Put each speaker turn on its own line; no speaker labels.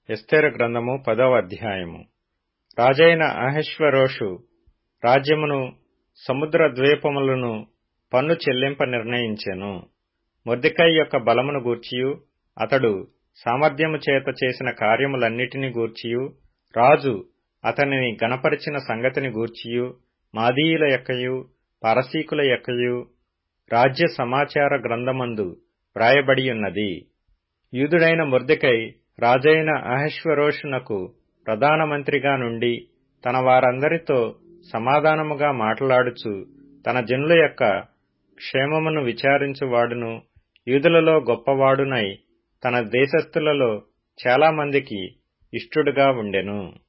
ఎస్తేరు గ్రంథము పదవ అధ్యాయము రాజైన అహశ్వరోషు రాజ్యమును సముద్ర ద్వీపములను పన్ను చెల్లింప నిర్ణయించెను మొర్దెకై యొక్క బలమును గూర్చియు అతడు సామర్థ్యము చేత చేసిన కార్యములన్నిటిని గూర్చియు రాజు అతనిని గణపరిచిన సంగతిని గూర్చియు మాదీయుల యొక్కయు పారసీకుల యొక్కయు రాజ్య సమాచార గ్రంథమందు వ్రాయబడియున్నది యూదుడైన మొర్దెకై రాజైన అహశ్వరోషునకు ప్రధానమంత్రిగా నుండి తన వారందరితో సమాధానముగా మాట్లాడుచు తన జనుల యొక్క క్షేమమును విచారించువాడును యూదులలో గొప్పవాడునై తన దేశస్థులలో చాలామందికి ఇష్టుడుగా ఉండెను